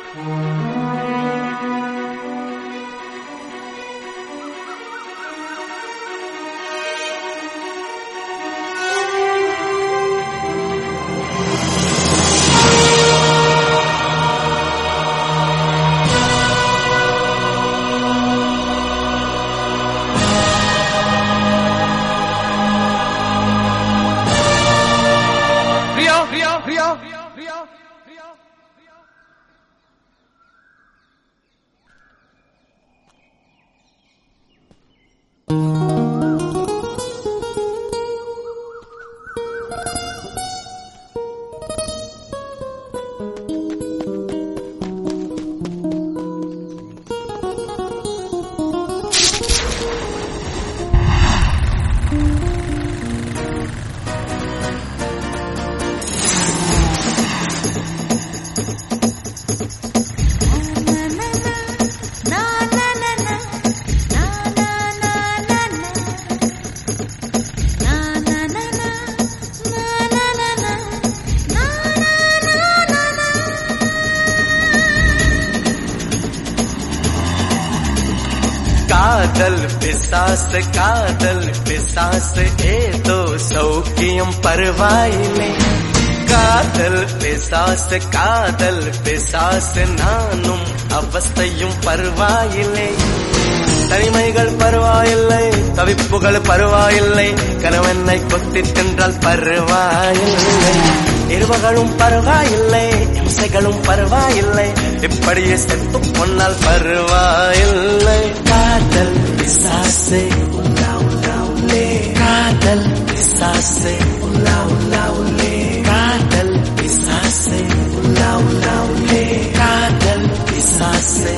பிரியா பிரியா பிரியா பிரியா பிரியா காதல் பிசாசு காதல் பிசாசு ஏதோ சௌக்கியம் பரவாயில்லை காதல் பிசாசு காதல் பிசாசு நானும் அவஸ்தையும் பரவாயில்லை தனிமைகள் பரவாயில்லை தவிப்புகள் பரவாயில்லை கணவனை கொத்தி தின்றால் பரவாயில்லை இருவகளும் பரவாயில்லை இம்சைகளும் பரவாயில்லை இப்படியே செத்து பொன்னால் பரவாயில்லை காதல் பிசாசே உலா உலா உலே காதல் பிசாசே உலா உலா உலே காதல் பிசாசே உலா உலா உலே காதல் பிசாசே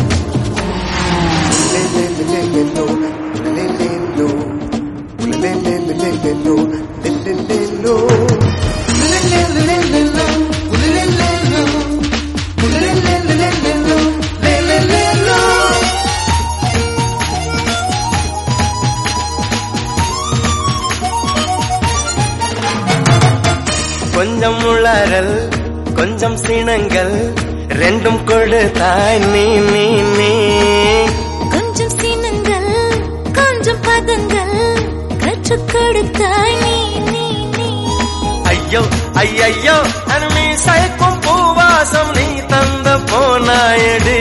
கொஞ்சம் உளறல் கொஞ்சம் சினங்கள் ரெண்டும் கொடுத்தாய் நீ நீ நீ கொஞ்சம் சினங்கள் கொஞ்சம் பதங்கள் கற்றுக் கொடுத்தாய் நீ நீ நீ ஐயோ ஐயையோ அருமை சயக்கும் பூவாசம் நீ தந்த போனாயடி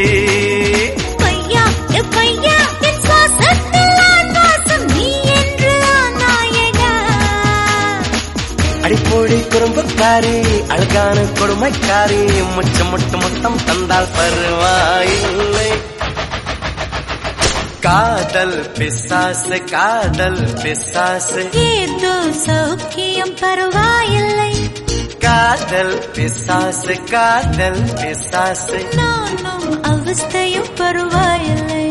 பையா எ பையா என் சுவாசத்தில் ஆண் வாசம் நீ என்று ஆனாயடா அடிப்பொடி குறும்புக்காரி அழகான கொடுமைக்காரி முச்சம் முட்டு முத்தம் தந்தால் பருவாயில்லை காதல் பிசாசு காதல் பிசாசு ஏதோ சௌக்கியம் பரவாயில்லை காதல் பிசாசு காதல் பிசாசு நானும் அவஸ்தையும் பரவாயில்லை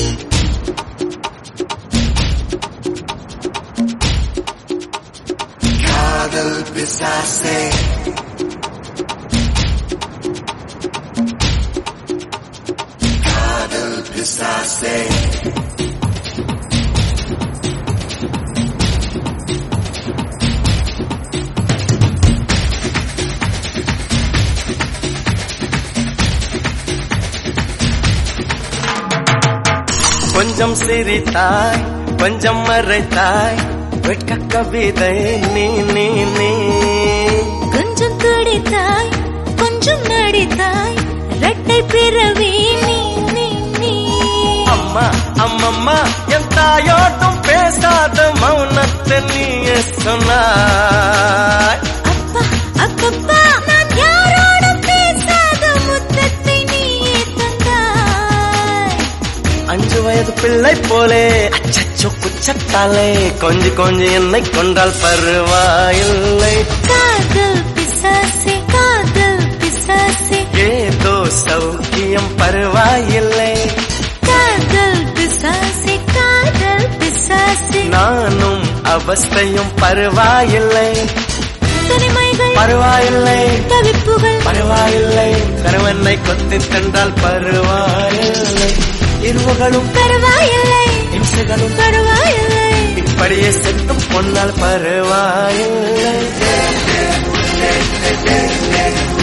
காதல் பிசாசே காதல் பிசாசே கொஞ்சம் சிரித்தாய் கொஞ்சம் மறைத்தாய் வெட்க கவிதை நீ நீ நீ கொஞ்சம் துடித்தாய் கொஞ்சம் நடித்தாய் இரட்டை பிறவி நீ நீ நீ அம்மா அம்மம்மா என் தாயோட்டும் பேசாத மௌனத்தை நீயே சொன்னாய் அப்பா அப்பப்பா நான் யாரோடும் பேசாத முத்தத்தை நீயே தந்தாய் அஞ்சு வயது பிள்ளை போலே அச்சச்சோ குச்சத்தாலே கொஞ்சி கொஞ்சி என்னை கொண்டால் பருவாயில்லை காதல் பிசாசே காதல் பிசாசே ஏதோ சௌக்கியம் பருவாயில்லை காதல் பிசாசே காதல் பிசாசே நானும் அவஸ்தையும் பருவாயில்லை தனிமைகள் பருவாயில்லை தவிப்புகள் பரவாயில்லை கணவனை கொத்தி தந்தால் பருவாயில்லை இருவுகளும் பரவாயில்லை இம்சைகளும் பரவாயில்லை இப்படியே செத்தும் பொன்னால் பரவாயில்லை